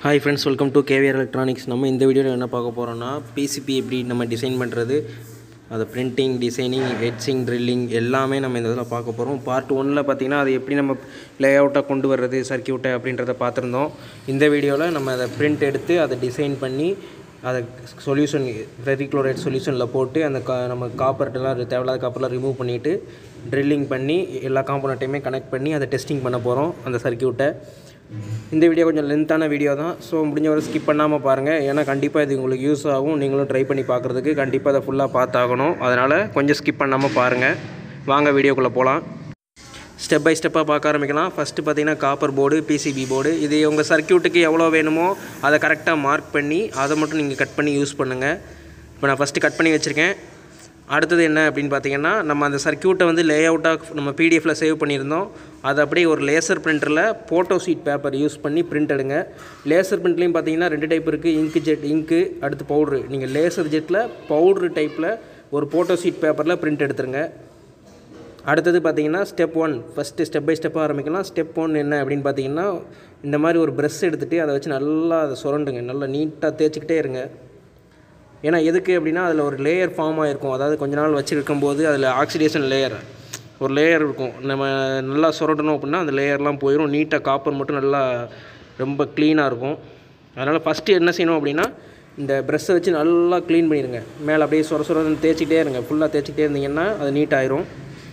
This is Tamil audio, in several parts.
hi friends welcome to KVR electronics நம்ம இந்த வீடியோவில் என்ன பார்க்க போகிறோம்னா பிசிபி எப்படி நம்ம டிசைன் பண்ணுறது அதை பிரிண்டிங் டிசைனிங் ஹெட்சிங் ட்ரில்லிங் எல்லாமே நம்ம இந்த இதில் பார்க்க போகிறோம் பார்ட் ஒன்னில் பார்த்தீங்கன்னா அது எப்படி நம்ம லே அவுட்டாக கொண்டு வர்றது சர்க்கியூட்டை அப்படின்றத பார்த்துருந்தோம் இந்த வீடியோவில் நம்ம அதை பிரிண்ட் எடுத்து அதை டிசைன் பண்ணி அதை சொல்யூஷன் வெரிக்ளோரைட் சொல்யூஷனில் போட்டு அந்த கா நம்ம காப்பர்ட்டெல்லாம் தேவையில்லாத காப்பர்லாம் ரிமூவ் பண்ணிவிட்டு ட்ரில்லிங் பண்ணி எல்லா காம்போனட்டையுமே கனெக்ட் பண்ணி அதை டெஸ்டிங் பண்ண போகிறோம் அந்த சர்க்கியூட்டை இந்த வீடியோ கொஞ்சம் லென்த்தான வீடியோ தான் ஸோ முடிஞ்ச வரை ஸ்கிப் பண்ணாமல் பாருங்கள் ஏன்னா கண்டிப்பாக இது உங்களுக்கு யூஸ் ஆகும் நீங்களும் ட்ரை பண்ணி பார்க்குறதுக்கு கண்டிப்பாக அதை ஃபுல்லாக பார்த்தாகணும் அதனால் கொஞ்சம் ஸ்கிப் பண்ணாமல் பாருங்கள் வாங்க வீடியோக்குள்ளே போகலாம் ஸ்டெப் பை ஸ்டெப்பாக பார்க்க ஆரம்பிக்கலாம் ஃபஸ்ட்டு பார்த்தீங்கன்னா காப்பர் போர்டு பிசிபி போர்டு இது உங்கள் சர்க்கியூட்டுக்கு எவ்வளோ வேணுமோ அதை கரெக்டாக மார்க் பண்ணி அதை மட்டும் நீங்கள் கட் பண்ணி யூஸ் பண்ணுங்கள் இப்போ நான் ஃபஸ்ட்டு கட் பண்ணி வச்சுருக்கேன் அடுத்தது என்ன அப்படின்னு பார்த்தீங்கன்னா நம்ம அந்த சர்க்கியூட்டை வந்து லே அவுட்டாக நம்ம பிடிஎஃப்பில் சேவ் பண்ணியிருந்தோம் அதை அப்படியே ஒரு லேசர் பிரிண்டரில் ஃபோட்டோ ஷீட் பேப்பர் யூஸ் பண்ணி பிரிண்ட் எடுங்க லேசர் பிரிண்ட்லேயும் பார்த்தீங்கன்னா ரெண்டு டைப் இருக்குது இங்கு ஜெட் இங்கு அடுத்து பவுட்ரு நீங்கள் லேசர் ஜெட்டில் பவுட்ரு டைப்பில் ஒரு ஃபோட்டோ ஷீட் பேப்பரில் பிரிண்ட் எடுத்துருங்க அடுத்தது பார்த்தீங்கன்னா step one first step by ஸ்டெப்பாக ஆரம்பிக்கலாம் ஸ்டெப் ஒன் என்ன அப்படின்னு பார்த்தீங்கன்னா இந்த மாதிரி ஒரு ப்ரெஷ் எடுத்துகிட்டு அதை வச்சு நல்லா அதை சுரண்டுங்க நல்லா நீட்டாக தேய்ச்சிக்கிட்டே இருங்க ஏன்னா எதுக்கு அப்படின்னா அதில் ஒரு லேயர் ஃபார்ம் ஆகிருக்கும் அதாவது கொஞ்ச நாள் வச்சுருக்கும் போது அதில் ஆக்சிடேஷன் லேயர் ஒரு லேயர் இருக்கும் நம்ம நல்லா சுரண்டணும் அப்படின்னா அந்த லேயர்லாம் போயிடும் நீட்டாக காப்பர் மட்டும் நல்லா ரொம்ப க்ளீனாக இருக்கும் அதனால் ஃபஸ்ட்டு என்ன செய்யணும் அப்படின்னா இந்த ப்ரெஷ்ஷை வச்சு நல்லா க்ளீன் பண்ணிடுங்க மேலே அப்படியே சொர சொரன்னு தேய்ச்சிக்கிட்டே இருங்க ஃபுல்லாக தேய்ச்சிக்கிட்டே இருந்தீங்கன்னா அது நீட் ஆயிரும்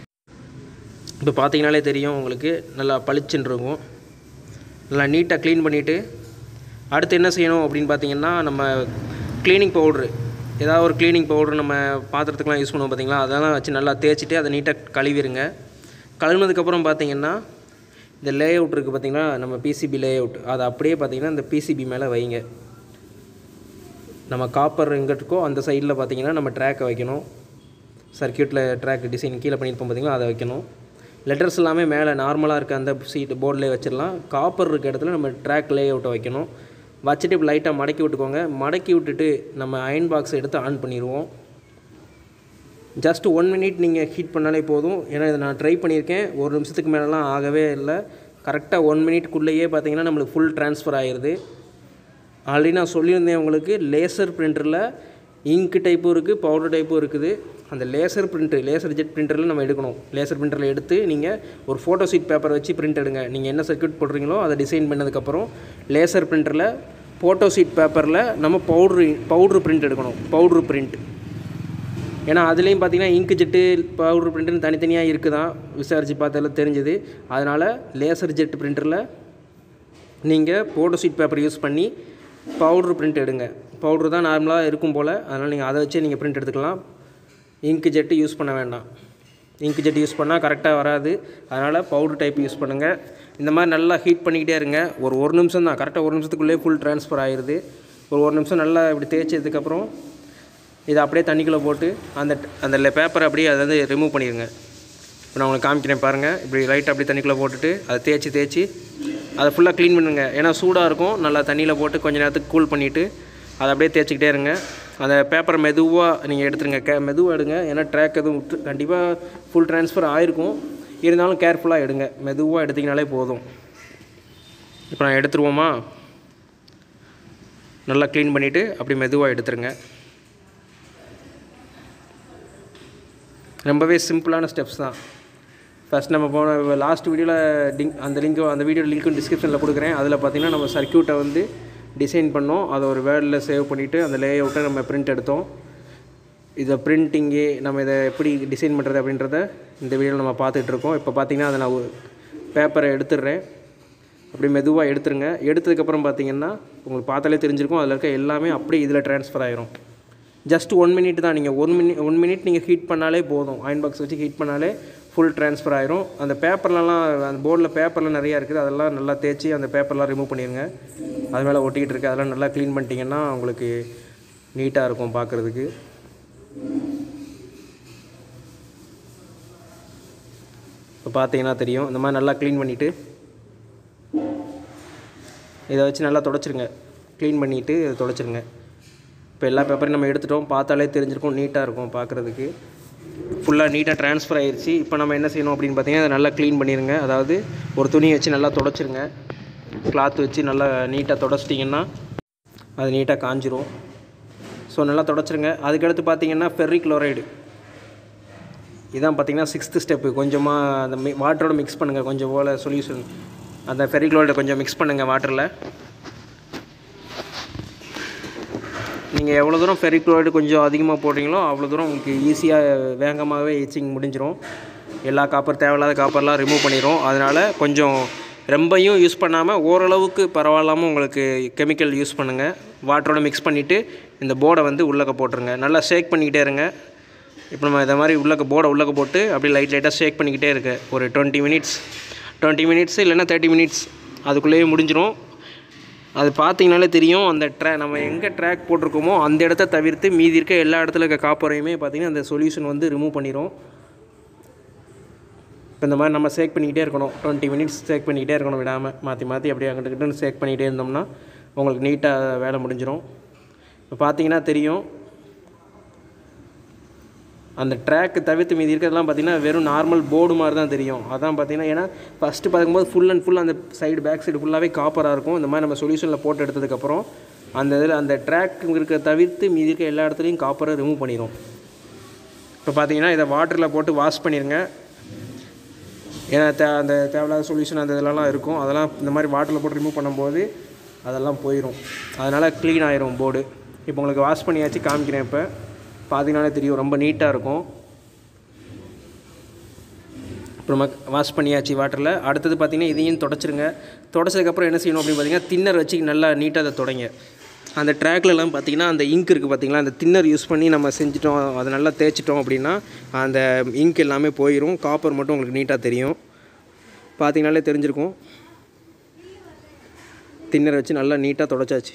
இப்போ பார்த்தீங்கனாலே தெரியும் உங்களுக்கு நல்லா பளிச்சுன்னு இருக்கும் நல்லா நீட்டாக க்ளீன் பண்ணிவிட்டு அடுத்து என்ன செய்யணும் அப்படின்னு பார்த்தீங்கன்னா நம்ம க்ளீனிங் பவுட்ரு ஏதாவது ஒரு க்ளீனிங் பவுட்ரு நம்ம பாத்திரத்துக்குலாம் யூஸ் பண்ணுவோம் பார்த்தீங்களா அதெல்லாம் வச்சு நல்லா தேய்ச்சிட்டு அதை நீட்டாக கழுவிடுங்க கழுவினதுக்கப்புறம் பார்த்தீங்கன்னா இந்த லே அவுட் இருக்குது பார்த்தீங்கன்னா நம்ம பிசிபி லே அவுட் அதை அப்படியே பார்த்தீங்கன்னா இந்த பிசிபி மேலே வைங்க நம்ம காப்பர் எங்கே இருக்கோ அந்த சைடில் பார்த்தீங்கன்னா நம்ம ட்ராக்கை வைக்கணும் சர்க்கியூட்டில் ட்ராக் டிசைன் கீழே பண்ணியிருப்போம் பார்த்தீங்களா அதை வைக்கணும் லெட்டர்ஸ் எல்லாமே மேலே நார்மலாக இருக்க அந்த சீட் போர்டில் வச்சிடலாம் காப்பர் இருக்க இடத்துல நம்ம ட்ராக் லே அவுட்டை வைக்கணும் வச்சுட்டு இப்படி லைட்டாக மடக்கி விட்டுக்கோங்க மடக்கி விட்டுட்டு நம்ம அயன் பாக்ஸ் எடுத்து ஆன் பண்ணிடுவோம் ஜஸ்ட் ஒன் மினிட் நீங்கள் ஹீட் பண்ணாலே போதும் ஏன்னா இதை நான் ட்ரை பண்ணியிருக்கேன் ஒரு நிமிஷத்துக்கு மேலெலாம் ஆகவே இல்லை கரெக்டாக ஒன் மினிட்குள்ளேயே பார்த்தீங்கன்னா நம்மளுக்கு ஃபுல் ட்ரான்ஸ்ஃபர் ஆயிடுது ஆல்ரெடி நான் சொல்லியிருந்தேன் உங்களுக்கு லேசர் பிரிண்டரில் இங்க் டைப்பும் இருக்குது பவுடர் டைப்பும் இருக்குது அந்த லேசர் பிரிண்ட்டு லேசர் ஜெட் பிரிண்டரில் நம்ம எடுக்கணும் லேசர் பிரிண்டரில் எடுத்து நீங்கள் ஒரு ஃபோட்டோ ஷீட் பேப்பர் வச்சு பிரிண்ட் எடுங்க நீங்கள் என்ன சர்க்கியூட் போடுறீங்களோ அதை டிசைன் பண்ணதுக்கப்புறம் லேசர் பிரிண்டரில் ஃபோட்டோ ஷீட் பேப்பரில் நம்ம பவுட்ரு பவுட்ரு பிரிண்ட் எடுக்கணும் பவுட்ரு பிரிண்ட் ஏன்னா அதுலேயும் பார்த்தீங்கன்னா இங்கு ஜெட்டு பவுட்ரு பிரிண்ட்டுன்னு தனித்தனியாக இருக்குதான் விசாரித்து பார்த்ததில் தெரிஞ்சுது அதனால் லேசர் ஜெட் பிரிண்டரில் நீங்கள் ஃபோட்டோ ஷீட் பேப்பர் யூஸ் பண்ணி பவுட்ரு பிரிண்ட் எடுங்க பவுட்ரு தான் நார்மலாக இருக்கும் போல் அதனால் நீங்கள் அதை வச்சு நீங்கள் பிரிண்ட் எடுத்துக்கலாம் இங்கு ஜெட்டு யூஸ் பண்ண வேண்டாம் இங்கு ஜெட் யூஸ் பண்ணால் கரெக்டாக வராது அதனால் பவுட்ரு டைப் யூஸ் பண்ணுங்கள் இந்த மாதிரி நல்லா ஹீட் பண்ணிக்கிட்டே இருங்க ஒரு ஒரு நிமிஷம் தான் கரெக்டாக ஒரு நிமிஷத்துக்குள்ளேயே ஃபுல் ட்ரான்ஸ்ஃபர் ஆயிடுது ஒரு ஒரு நிமிஷம் நல்லா இப்படி தேய்ச்சதுக்கப்புறம் இதை அப்படியே தண்ணிக்குள்ளே போட்டு அந்த அந்த பேப்பரை அப்படியே அதை வந்து ரிமூவ் பண்ணிடுங்க இப்போ நான் உங்களுக்கு காமிக்கிறேன் பாருங்கள் இப்படி லைட்டாக அப்படியே தண்ணிக்குள்ளே போட்டுட்டு அதை தேய்ச்சி தேய்ச்சி அதை ஃபுல்லாக க்ளீன் பண்ணுங்க ஏன்னா சூடாக இருக்கும் நல்லா தண்ணியில் போட்டு கொஞ்சம் நேரத்துக்கு கூல் பண்ணிவிட்டு அதை அப்படியே தேய்ச்சிக்கிட்டே இருங்க அந்த பேப்பரை மெதுவாக நீங்கள் எடுத்துருங்க கே மெதுவாக எடுங்க ஏன்னா ட்ராக் எதுவும் விட்டு கண்டிப்பாக ஃபுல் ட்ரான்ஸ்ஃபர் ஆகிருக்கும் இருந்தாலும் கேர்ஃபுல்லாக எடுங்க மெதுவாக எடுத்திங்கனாலே போதும் இப்போ நான் எடுத்துருவோமா நல்லா க்ளீன் பண்ணிவிட்டு அப்படி மெதுவாக எடுத்துருங்க ரொம்பவே சிம்பிளான ஸ்டெப்ஸ் தான் ஃபஸ்ட் நம்ம போன லாஸ்ட் வீடியோவில் லிங்க் அந்த லிங்க் அந்த வீடியோ லிங்க்கும் டிஸ்கிரிப்ஷனில் கொடுக்குறேன் அதில் பார்த்தீங்கன்னா நம்ம சர்க்கியூட்டை வந்து டிசைன் பண்ணோம் அதை ஒரு வேர்டில் சேவ் பண்ணிவிட்டு அந்த லே அவுட்டை நம்ம பிரிண்ட் எடுத்தோம் இதை பிரிண்டிங்கு நம்ம இதை எப்படி டிசைன் பண்ணுறது அப்படின்றத இந்த வீடியோவில் நம்ம பார்த்துட்ருக்கோம் இப்போ பார்த்தீங்கன்னா அதை நான் ஒரு பேப்பரை எடுத்துடுறேன் அப்படி மெதுவாக எடுத்துருங்க எடுத்ததுக்கப்புறம் பார்த்தீங்கன்னா உங்களுக்கு பார்த்தாலே தெரிஞ்சிருக்கும் அதில் இருக்க எல்லாமே அப்படியே இதில் ட்ரான்ஸ்ஃபர் ஆயிரும் ஜஸ்ட் ஒன் மினிட் தான் நீங்கள் ஒன் மினிட் ஒன் மினிட் நீங்கள் ஹீட் பண்ணாலே போதும் அயன் பாக்ஸ் வச்சு ஹீட் பண்ணாலே ஃபுல் ட்ரான்ஸ்ஃபர் ஆயிரும் அந்த பேப்பர்லலாம் அந்த போர்டில் பேப்பர்லாம் நிறையா இருக்குது அதெல்லாம் நல்லா தேய்ச்சி அந்த பேப்பர்லாம் ரிமூவ் பண்ணிடுங்க அது மேலே ஒட்டிக்கிட்டு இருக்குது அதெல்லாம் நல்லா க்ளீன் பண்ணிட்டீங்கன்னா உங்களுக்கு நீட்டாக இருக்கும் பார்க்குறதுக்கு இப்போ பார்த்தீங்கன்னா தெரியும் இந்த மாதிரி நல்லா க்ளீன் பண்ணிவிட்டு இதை வச்சு நல்லா தொடச்சிருங்க க்ளீன் பண்ணிவிட்டு இதை தொடச்சிருங்க இப்போ எல்லா பேப்பரையும் நம்ம எடுத்துட்டோம் பார்த்தாலே தெரிஞ்சிருக்கும் நீட்டாக இருக்கும் பார்க்குறதுக்கு ஃபுல்லாக நீட்டாக ட்ரான்ஸ்ஃபர் ஆயிடுச்சு இப்போ நம்ம என்ன செய்யணும் அப்படின்னு பார்த்தீங்கன்னா அதை நல்லா க்ளீன் பண்ணிடுங்க அதாவது ஒரு துணியை வச்சு நல்லா தொடச்சிருங்க கிளாத் வச்சு நல்லா நீட்டாக தொடச்சிட்டிங்கன்னா அது நீட்டாக காஞ்சிரும் ஸோ நல்லா தொடச்சிருங்க அதுக்கடுத்து பார்த்தீங்கன்னா ஃபெர்ரிக் குளோரைடு இதான் பார்த்தீங்கன்னா சிக்ஸ்த்து ஸ்டெப்பு கொஞ்சமாக அந்த மி வாட்டரோட மிக்ஸ் பண்ணுங்கள் கொஞ்சம் போல் சொல்யூஷன் அந்த ஃபெர்ரிக் குளோரைடை கொஞ்சம் மிக்ஸ் பண்ணுங்கள் வாட்டரில் நீங்கள் எவ்வளோ தூரம் ஃபெரிக் குளோரைடு கொஞ்சம் அதிகமாக போடுறீங்களோ அவ்வளோ தூரம் உங்களுக்கு ஈஸியாக வேகமாகவே எச்சிங் முடிஞ்சிரும் எல்லா காப்பர் தேவையில்லாத காப்பர்லாம் ரிமூவ் பண்ணிடும் அதனால் கொஞ்சம் ரொம்பையும் யூஸ் பண்ணாமல் ஓரளவுக்கு பரவாயில்லாமல் உங்களுக்கு கெமிக்கல் யூஸ் பண்ணுங்கள் வாட்டரோட மிக்ஸ் பண்ணிவிட்டு இந்த போர்டை வந்து உள்ளக்க போட்டுருங்க நல்லா ஷேக் பண்ணிக்கிட்டே இருங்க இப்போ நம்ம இதை மாதிரி உள்ளக்க போர்டை உள்ளக்க போட்டு அப்படியே லைட் லைட்டாக ஷேக் பண்ணிக்கிட்டே இருக்கு ஒரு டுவெண்ட்டி மினிட்ஸ் டுவெண்ட்டி மினிட்ஸ் இல்லைன்னா தேர்ட்டி மினிட்ஸ் அதுக்குள்ளேயே முடிஞ்சிரும் அது பார்த்தீங்கனாலே தெரியும் அந்த ட்ரா நம்ம எங்கே ட்ராக் போட்டிருக்கோமோ அந்த இடத்த தவிர்த்து மீதி இருக்க எல்லா இடத்துல இருக்க காப்பரையுமே பார்த்தீங்கன்னா அந்த சொல்யூஷன் வந்து ரிமூவ் பண்ணிடும் இப்போ இந்த மாதிரி நம்ம சேக் பண்ணிக்கிட்டே இருக்கணும் டுவெண்ட்டி மினிட்ஸ் சேக் பண்ணிக்கிட்டே இருக்கணும் விடாமல் மாற்றி மாற்றி அப்படியே அங்கிட்டு கிட்ட சேக் பண்ணிக்கிட்டே இருந்தோம்னா உங்களுக்கு நீட்டாக வேலை முடிஞ்சிடும் இப்போ பார்த்தீங்கன்னா தெரியும் அந்த ட்ராக்கு தவிர்த்து மீதி இருக்கிறதெல்லாம் பார்த்தீங்கன்னா வெறும் நார்மல் போர்டு மாதிரி தான் தெரியும் அதான் பார்த்தீங்கன்னா ஏன்னா ஃபஸ்ட்டு பார்க்கும்போது ஃபுல் அண்ட் ஃபுல் அந்த சைடு பேக் சைடு ஃபுல்லாகவே காப்பராக இருக்கும் இந்த மாதிரி நம்ம சொல்யூஷனில் போட்டு எடுத்ததுக்கப்புறம் அந்த இதில் அந்த ட்ராக் இருக்க தவிர்த்து மீதி இருக்க எல்லா இடத்துலையும் காப்பரை ரிமூவ் பண்ணிடும் இப்போ பார்த்தீங்கன்னா இதை வாட்டரில் போட்டு வாஷ் பண்ணிடுங்க ஏன்னா தே அந்த தேவையில்லாத சொல்யூஷன் அந்த இதெல்லாம் இருக்கும் அதெல்லாம் இந்த மாதிரி வாட்டரில் போட்டு ரிமூவ் பண்ணும்போது அதெல்லாம் போயிடும் அதனால் க்ளீன் ஆயிரும் போர்டு இப்போ உங்களுக்கு வாஷ் பண்ணியாச்சு காமிக்கிறேன் இப்போ பார்த்தீங்கன்னாலே தெரியும் ரொம்ப நீட்டாக இருக்கும் அப்புறமா வாஷ் பண்ணியாச்சு வாட்டரில் அடுத்தது பார்த்தீங்கன்னா இதையும் தொடச்சிருங்க தொடச்சதுக்கப்புறம் என்ன செய்யணும் அப்படின்னு பார்த்தீங்கன்னா தின்னர் வச்சு நல்லா நீட்டாக அதை தொடங்க அந்த ட்ராக்லலாம் பார்த்தீங்கன்னா அந்த இங்க் இருக்குது பார்த்தீங்களா அந்த தின்னர் யூஸ் பண்ணி நம்ம செஞ்சிட்டோம் அதை நல்லா தேய்ச்சிட்டோம் அப்படின்னா அந்த இங்க் எல்லாமே போயிடும் காப்பர் மட்டும் உங்களுக்கு நீட்டாக தெரியும் பார்த்தீங்கனாலே தெரிஞ்சிருக்கும் தின்னர் வச்சு நல்லா நீட்டாக தொடச்சாச்சு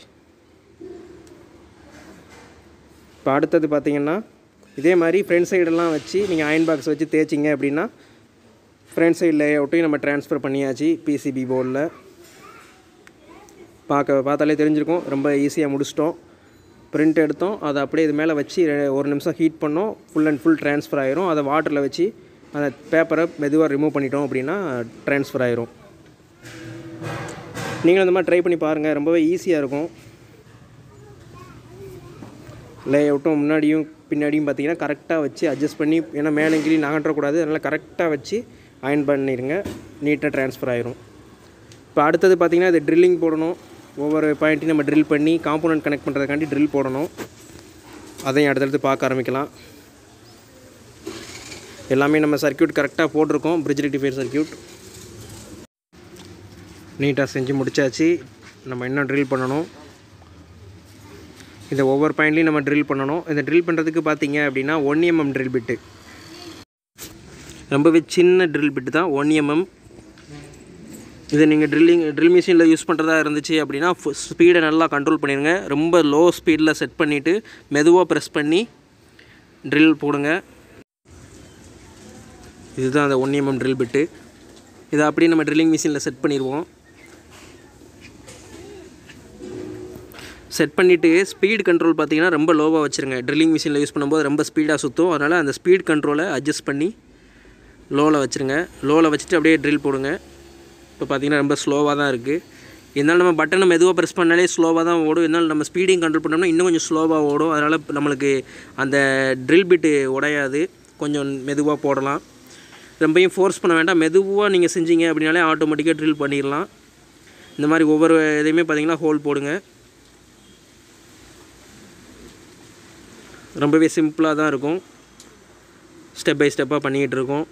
இப்போ அடுத்தது பார்த்தீங்கன்னா இதே மாதிரி ஃப்ரண்ட் சைடெல்லாம் வச்சு நீங்கள் அயன் பாக்ஸ் வச்சு தேய்ச்சிங்க அப்படின்னா ஃப்ரண்ட் சைடு லேஅவுட்டையும் நம்ம ட்ரான்ஸ்ஃபர் பண்ணியாச்சு பிசிபி போர்டில் பார்க்க பார்த்தாலே தெரிஞ்சிருக்கும் ரொம்ப ஈஸியாக முடிச்சிட்டோம் பிரிண்ட் எடுத்தோம் அதை அப்படியே இது மேலே வச்சு ரெ- ஒரு நிமிஷம் ஹீட் பண்ணோம் ஃபுல் அண்ட் ஃபுல் ட்ரான்ஸ்ஃபர் ஆயிரும் அதை வாட்டரில் வச்சு அந்த பேப்பரை மெதுவாக ரிமூவ் பண்ணிட்டோம் அப்படின்னா ட்ரான்ஸ்ஃபர் ஆயிரும் நீங்களும் இந்த மாதிரி ட்ரை பண்ணி பாருங்கள் ரொம்பவே ஈஸியாக இருக்கும் லேஅவுட்டும் முன்னாடியும் பின்னாடியும் பார்த்தீங்கன்னா கரெக்டாக வச்சு அட்ஜஸ்ட் பண்ணி ஏன்னா மேலே கீழே நகன்றக்கூடாது அதனால் கரெக்டாக வச்சு அயன் பண்ணிடுங்க நீட்டாக ட்ரான்ஸ்ஃபர் ஆயிரும் இப்போ அடுத்தது பார்த்தீங்கன்னா இது ட்ரில்லிங் போடணும் ஒவ்வொரு பாயிண்ட்டையும் நம்ம ட்ரில் பண்ணி காம்போனன்ட் கனெக்ட் பண்ணுறதுக்காண்டி ட்ரில் போடணும் அதையும் அடுத்தடுத்து பார்க்க ஆரம்பிக்கலாம் எல்லாமே நம்ம சர்க்யூட் கரெக்டாக போட்டிருக்கோம் பிரிட்ஜ் ரெக்டிஃபையர் சர்க்யூட் நீட்டாக செஞ்சு முடிச்சாச்சு நம்ம இன்னும் ட்ரில் பண்ணணும் இந்த ஒவ்வொரு பாயிண்ட்லையும் நம்ம ட்ரில் பண்ணணும் இந்த ட்ரில் பண்ணுறதுக்கு பார்த்தீங்க அப்படின்னா ஒன் எம்எம் ட்ரில் பிட்டு ரொம்பவே சின்ன ட்ரில் பிட்டு தான் ஒன் எம்எம் இதை நீங்கள் ட்ரில்லிங் ட்ரில் மிஷினில் யூஸ் பண்ணுறதா இருந்துச்சு அப்படின்னா ஸ்பீடை நல்லா கண்ட்ரோல் பண்ணிடுங்க ரொம்ப லோ ஸ்பீடில் செட் பண்ணிவிட்டு மெதுவாக ப்ரெஸ் பண்ணி ட்ரில் போடுங்க இதுதான் அந்த ஒன் எம்எம் ட்ரில் பிட்டு இதை அப்படியே நம்ம ட்ரில்லிங் மிஷினில் செட் பண்ணிடுவோம் செட் பண்ணிவிட்டு ஸ்பீட் கண்ட்ரோல் பார்த்தீங்கன்னா ரொம்ப லோவாக வச்சுருங்க ட்ரில்லிங் மிஷினில் யூஸ் பண்ணும்போது ரொம்ப ஸ்பீடாக சுற்றும் அதனால் அந்த ஸ்பீட் கண்ட்ரோலை அட்ஜஸ்ட் பண்ணி லோவில் வச்சுருங்க லோவில் வச்சுட்டு அப்படியே ட்ரில் போடுங்க இப்போ பார்த்தீங்கன்னா ரொம்ப ஸ்லோவாக தான் இருக்குது இருந்தாலும் நம்ம பட்டனை மெதுவாக ப்ரெஸ் பண்ணாலே ஸ்லோவாக தான் ஓடும் இருந்தாலும் நம்ம ஸ்பீடையும் கண்ட்ரோல் பண்ணோம்னா இன்னும் கொஞ்சம் ஸ்லோவாக ஓடும் அதனால் நம்மளுக்கு அந்த ட்ரில் பிட்டு உடையாது கொஞ்சம் மெதுவாக போடலாம் ரொம்பையும் ஃபோர்ஸ் பண்ண வேண்டாம் மெதுவாக நீங்கள் செஞ்சீங்க அப்படின்னாலே ஆட்டோமேட்டிக்காக ட்ரில் பண்ணிடலாம் இந்த மாதிரி ஒவ்வொரு இதையுமே பார்த்தீங்கன்னா ஹோல் போடுங்க ரொம்பவே சிம்பிளாக தான் இருக்கும் ஸ்டெப் பை ஸ்டெப்பாக பண்ணிக்கிட்டு இருக்கோம்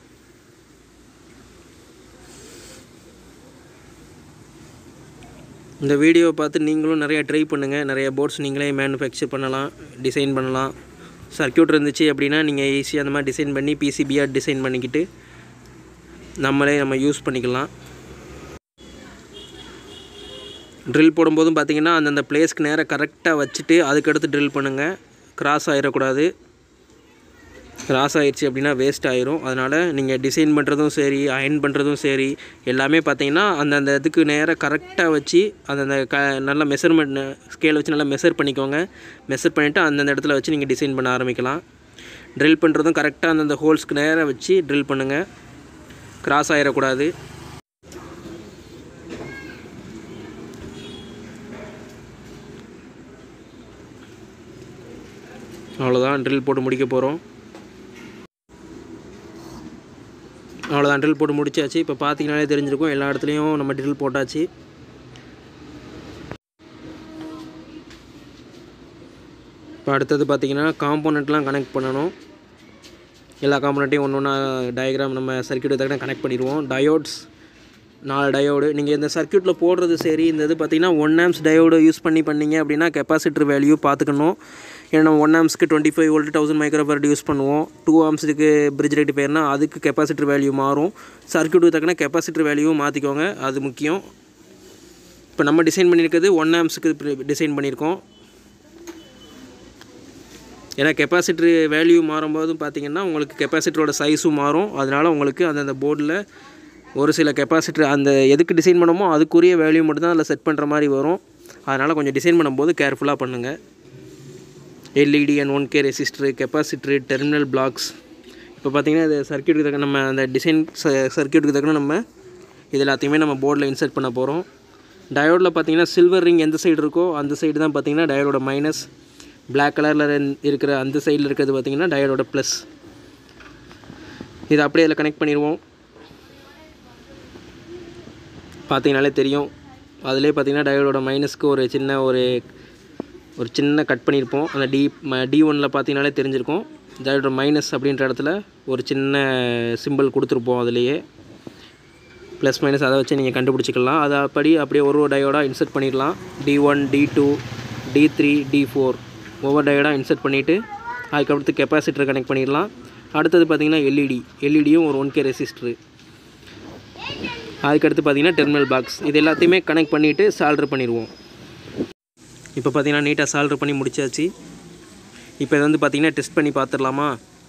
இந்த வீடியோவை பார்த்து நீங்களும் நிறைய ட்ரை பண்ணுங்கள் நிறைய போர்ட்ஸ் நீங்களே மேனுஃபேக்சர் பண்ணலாம் டிசைன் பண்ணலாம் சர்க்யூட் இருந்துச்சு அப்படின்னா நீங்கள் ஈஸியாக அந்த மாதிரி டிசைன் பண்ணி பிசிபியாக டிசைன் பண்ணிக்கிட்டு நம்மளே நம்ம யூஸ் பண்ணிக்கலாம் ட்ரில் போடும்போதும் பார்த்தீங்கன்னா அந்தந்த பிளேஸ்க்கு நேராக கரெக்டாக வச்சுட்டு அதுக்கடுத்து ட்ரில் பண்ணுங்கள் கிராஸ் ஆகிடக்கூடாது கிராஸ் ஆயிடுச்சு அப்படின்னா வேஸ்ட் ஆயிரும் அதனால் நீங்கள் டிசைன் பண்ணுறதும் சரி அயன் பண்ணுறதும் சரி எல்லாமே பார்த்தீங்கன்னா அந்தந்த இதுக்கு நேராக கரெக்டாக வச்சு அந்தந்த க நல்லா மெஷர்மெண்ட் ஸ்கேல் வச்சு நல்லா மெஷர் பண்ணிக்கோங்க மெஷர் பண்ணிவிட்டு அந்தந்த இடத்துல வச்சு நீங்கள் டிசைன் பண்ண ஆரம்பிக்கலாம் ட்ரில் பண்ணுறதும் கரெக்டாக அந்தந்த ஹோல்ஸ்க்கு நேராக வச்சு ட்ரில் பண்ணுங்கள் கிராஸ் ஆகிடக்கூடாது அவ்வளோதான் ட்ரில் போட்டு முடிக்க போகிறோம் அவ்வளோதான் ட்ரில் போட்டு முடிச்சாச்சு இப்போ பார்த்தீங்கனாலே தெரிஞ்சிருக்கும் எல்லா இடத்துலையும் நம்ம ட்ரில் போட்டாச்சு இப்போ அடுத்தது பார்த்தீங்கன்னா காம்போனண்ட்லாம் கனெக்ட் பண்ணணும் எல்லா காம்போனண்ட்டையும் ஒன்று ஒன்றா டயக்ராம் நம்ம சர்க்கியூட் தக்க கனெக்ட் பண்ணிடுவோம் டயோட்ஸ் நாலு டயோடு நீங்கள் இந்த சர்க்கியூட்டில் போடுறது சரி இந்த இது பார்த்தீங்கன்னா ஒன் ஆம்ஸ் டயோடு யூஸ் பண்ணி பண்ணீங்க அப்படின்னா கெப்பாசிட்டர் வேல்யூ பார்த்துக்கணும் ஏன்னா நம்ம ஒன் ஆம்ஸ்க்கு twenty five volt thousand microfarad use பண்ணுவோம் டூ ஆம்ஸுக்கு பிரிட்ஜ் ரெக்டிஃபயர்னால் அதுக்கு கெப்பாசிட்டர் வேல்யூ மாறும் சர்க்கியூட்டுக்கு தக்கன கெப்பாசிட்டர் வேல்யூவும் மாற்றிக்கோங்க அது முக்கியம் இப்போ நம்ம டிசைன் பண்ணியிருக்கிறது ஒன் ஆம்ஸுக்கு டிசைன் பண்ணியிருக்கோம் ஏன்னா கெப்பாசிட்டர் வேல்யூ மாறும்போதும் பார்த்தீங்கன்னா உங்களுக்கு கெப்பாசிட்டரோட சைஸும் மாறும் அதனால் உங்களுக்கு அந்தந்த போர்டில் ஒரு சில கெப்பாசிட்டர் அந்த எதுக்கு டிசைன் பண்ணமோ அதுக்குரிய வேல்யூ மட்டும்தான் அதில் செட் பண்ணுற மாதிரி வரும் அதனால் கொஞ்சம் டிசைன் பண்ணும்போது கேர்ஃபுல்லாக பண்ணுங்கள் LED and one K resistor capacitor terminal blocks இப்போ பார்த்தீங்கன்னா இது சர்க்கியூட்டுக்கு தக்க நம்ம அந்த டிசைன் சர்க்கியூட்டுக்கு தக்கன நம்ம இது எல்லாத்தையுமே நம்ம போர்டில் இன்சர்ட் பண்ண போகிறோம் டயோடில் பார்த்தீங்கன்னா சில்வர் ரிங் எந்த சைடு இருக்கோ அந்த சைடு தான் பார்த்தீங்கன்னா டயோடோட மைனஸ் பிளாக் கலரில் இருக்கிற அந்த சைடில் இருக்கிறது பார்த்தீங்கன்னா டயோடோட ப்ளஸ் இதை அப்படியே அதில் கனெக்ட் பண்ணிடுவோம் பார்த்தீங்கனாலே தெரியும் அதிலே பார்த்தீங்கன்னா டயோடோட மைனஸ்க்கு ஒரு சின்ன ஒரு ஒரு சின்ன கட் பண்ணியிருப்போம் அந்த டி டி ஒனில் பார்த்தீங்கனாலே தெரிஞ்சிருக்கும் டயோடோட மைனஸ் அப்படின்ற இடத்துல ஒரு சின்ன சிம்பிள் கொடுத்துருப்போம் அதுலேயே ப்ளஸ் மைனஸ் அதை வச்சு நீங்கள் கண்டுபிடிச்சிக்கலாம் அதை அப்படி அப்படியே ஒரு ஒரு டயோடாக இன்சர்ட் பண்ணிடலாம் D one D two D three D four ஒவ்வொரு டயோடாக இன்சர்ட் பண்ணிவிட்டு அதுக்கடுத்து கெப்பாசிட்டர் கனெக்ட் பண்ணிடலாம் அடுத்தது பார்த்திங்கன்னா எல்இடி எல்இடியும் ஒரு ஒன் கே ரெசிஸ்டரு அதுக்கடுத்து பார்த்திங்கன்னா டெர்மினல் பாக்ஸ் இது எல்லாத்தையுமே கனெக்ட் பண்ணிவிட்டு சால்டர் பண்ணிடுவோம் இப்போ பார்த்தீங்கன்னா நீட்டாக சால்டர் பண்ணி முடிச்சாச்சு இப்போ இதை வந்து பார்த்திங்கன்னா டெஸ்ட் பண்ணி பார்த்துடலாமா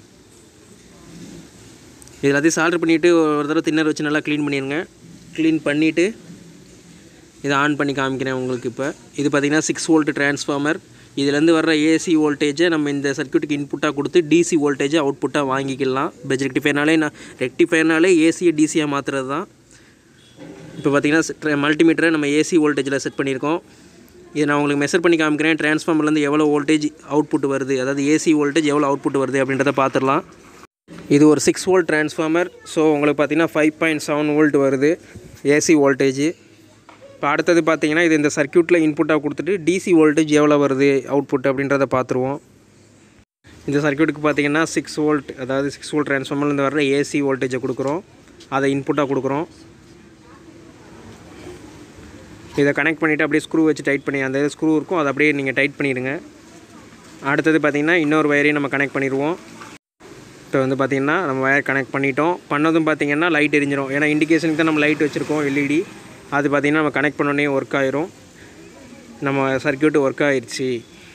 இது எல்லாத்தையும் சால்டர் பண்ணிவிட்டு ஒரு தடவை தின்னர் வச்சு நல்லா க்ளீன் பண்ணிடுங்க க்ளீன் பண்ணிவிட்டு இதை ஆன் பண்ணி காமிக்கிறேன் உங்களுக்கு இப்போ இது பார்த்திங்கன்னா சிக்ஸ் வோல்ட் டிரான்ஸ்ஃபார்மர் இதுலேருந்து வர்ற ஏசி வோல்டேஜை நம்ம இந்த சர்க்கியூட்டுக்கு இன்புட்டாக கொடுத்து டிசி வோல்டேஜை அவுட்புட்டாக வாங்கிக்கலாம் பெஜ் ரெக்டிஃபைனாலே நான் ரெக்டிஃபைனாலே ஏசியை டிசியாக மாற்றுறது தான் இப்போ பார்த்தீங்கன்னா மல்டிமீட்டரை நம்ம ஏசி வோல்டேஜில் செட் பண்ணியிருக்கோம் இதை நான் உங்களுக்கு மெஷர் பண்ணி காமிக்கிறேன் டிரான்ஸ்ஃபார்மர்லேருந்து எவ்வளோ வோல்டேஜ் அவுட்புட் வருது அதாவது ஏசி வோல்டேஜ் எவ்வளோ அவுட்புட் வருது அப்படின்றத பார்த்துடலாம் இது ஒரு சிக்ஸ் வோல்ட் டிரான்ஸ்ஃபார்மர் ஸோ உங்களுக்கு பார்த்தீங்கன்னா ஃபைவ் பாயிண்ட் செவன் வோல்ட் வருது ஏசி வோல்டேஜ் இப்போ அடுத்தது பார்த்தீங்கன்னா இது இந்த சர்க்கியூட்டில் இன்புட்டாக கொடுத்துட்டு டிசி வோல்டேஜ் எவ்வளோ வருது அவுட்புட் அப்படின்றத பார்த்துருவோம் இந்த சர்க்கியூட்டுக்கு பார்த்தீங்கன்னா சிக்ஸ் வோல்ட் அதாவது சிக்ஸ் வோல்ட் டிரான்ஸ்ஃபார்மர்லேருந்து வர்ற ஏசி வோல்டேஜை கொடுக்குறோம் அதை இன்புட்டாக கொடுக்குறோம் இதை கனெக்ட் பண்ணிவிட்டு அப்படியே ஸ்க்ரூ வச்சு டைட் பண்ணி அந்த ஸ்க்ரூ இருக்கும் அதை அப்படியே நீங்கள் டைட் பண்ணிடுங்க அடுத்தது பார்த்திங்கன்னா இன்னொரு வயரையும் நம்ம கனெக்ட் பண்ணிடுவோம் இப்போ வந்து பார்த்திங்கன்னா நம்ம வயர் கனெக்ட் பண்ணிட்டோம் பண்ணதும் பார்த்திங்கன்னா லைட் எரிஞ்சிரும் ஏன்னா இண்டிகேஷனுக்கு தான் நம்ம லைட் வச்சுருக்கோம் எல்இடி அது பார்த்திங்கன்னா நம்ம கனெக்ட் பண்ணோடனே ஒர்க் ஆயிரும் நம்ம சர்க்கியூட் ஒர்க் ஆயிடுச்சு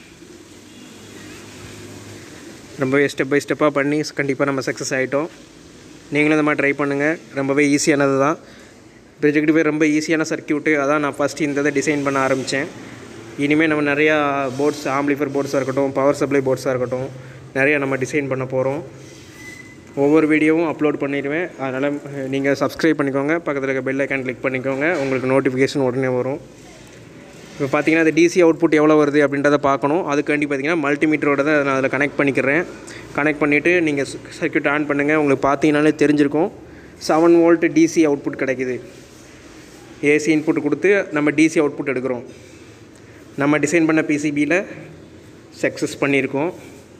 ரொம்பவே ஸ்டெப் பை ஸ்டெப்பாக பண்ணி கண்டிப்பாக நம்ம சக்ஸஸ் ஆகிட்டோம் நீங்களும் இந்த மாதிரி ட்ரை பண்ணுங்கள் ரொம்பவே ஈஸியானது தான் ப்ரொஜெக்டிஃபை ரொம்ப ஈஸியான சர்க்கியூட்டு அதான் நான் ஃபஸ்ட்டு இந்த இதை டிசைன் பண்ண ஆரம்பித்தேன் இனிமேல் நம்ம நிறையா போர்ட்ஸ் ஆம்ப்ளிஃபர் போர்ட்ஸாக இருக்கட்டும் பவர் சப்ளை போர்ட்ஸாக இருக்கட்டும் நிறையா நம்ம டிசைன் பண்ண போகிறோம் ஒவ்வொரு வீடியோவும் அப்லோட் பண்ணிடுவேன் அதனால் நீங்கள் சப்ஸ்கிரைப் பண்ணிக்கோங்க பக்கத்தில் இருக்க பெல் ஐக்கான் கிளிக் பண்ணிக்கோங்க உங்களுக்கு நோட்டிஃபிகேஷன் உடனே வரும் இப்போ பார்த்தீங்கன்னா அது டிசி அவுட்புட் எவ்வளோ வருது அப்படின்றத பார்க்கணும் அதுக்காண்டி பார்த்தீங்கன்னா மல்டிமீட்டரோட தான் நான் அதில் கனெக்ட் பண்ணிக்கிறேன் கனெக்ட் பண்ணிவிட்டு நீங்கள் சர்க்கியூட் ஆன் பண்ணுங்கள் உங்களுக்கு பார்த்தீங்கனாலே தெரிஞ்சிருக்கும் செவன் வோல்ட் டிசி அவுட்புட் கிடைக்குது ஏசி இன்புட் கொடுத்து நம்ம டிசி அவுட்புட் எடுக்கிறோம் நம்ம டிசைன் பண்ண பிசிபியில் சக்ஸஸ் பண்ணியிருக்கோம்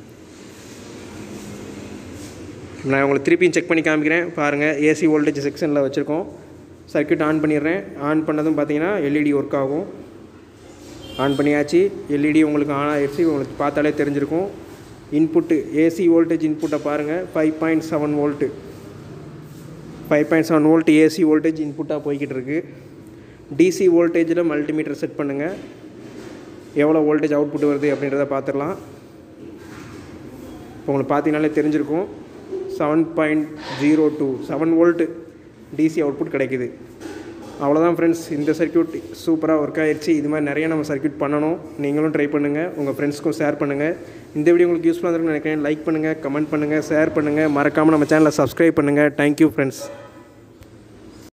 நான் உங்களுக்கு திருப்பியும் செக் பண்ணி காமிக்கிறேன் பாருங்கள் ஏசி வோல்டேஜ் செக்ஷனில் வச்சுருக்கோம் சர்க்கியூட் ஆன் பண்ணிடுறேன் ஆன் பண்ணதும் பார்த்தீங்கன்னா எல்இடி ஒர்க் ஆகும் ஆன் பண்ணியாச்சு எல்இடி உங்களுக்கு ஆன் ஆகிடுச்சு உங்களுக்கு பார்த்தாலே தெரிஞ்சிருக்கும் இன்புட்டு ஏசி வோல்டேஜ் இன்புட்டை பாருங்கள் five point seven volt five point seven volt AC voltage இன்புட்டாக போய்கிட்டு இருக்கு டிசி வோல்டேஜில் மல்டிமீட்டர் செட் பண்ணுங்கள் எவ்வளோ வோல்டேஜ் அவுட்புட் வருது அப்படின்றத பார்த்துடலாம் இப்போ உங்களுக்கு பார்த்தீங்கனாலே தெரிஞ்சிருக்கும் seven point zero two seven volt DC output கிடைக்குது அவ்வளோதான் ஃப்ரெண்ட்ஸ் இந்த சர்க்கியூட் சூப்பராக ஒர்க் ஆயிடுச்சு இது மாதிரி நிறைய நம்ம சர்க்கியூட் பண்ணணும் நீங்களும் ட்ரை பண்ணுங்கள் உங்கள் ஃப்ரெண்ட்ஸ்க்கும் ஷேர் பண்ணுங்கள் இந்த வீடியோ உங்களுக்கு யூஸ்ஃபுல்லாக இருக்குன்னு நினைக்கிறேன் லைக் பண்ணுங்கள் கமெண்ட் பண்ணுங்கள் ஷேர் பண்ணுங்கள் மறக்காமல் நம்ம சேனலை சப்ஸ்கிரைப் பண்ணுங்கள் தேங்க்யூ ஃப்ரெண்ட்ஸ்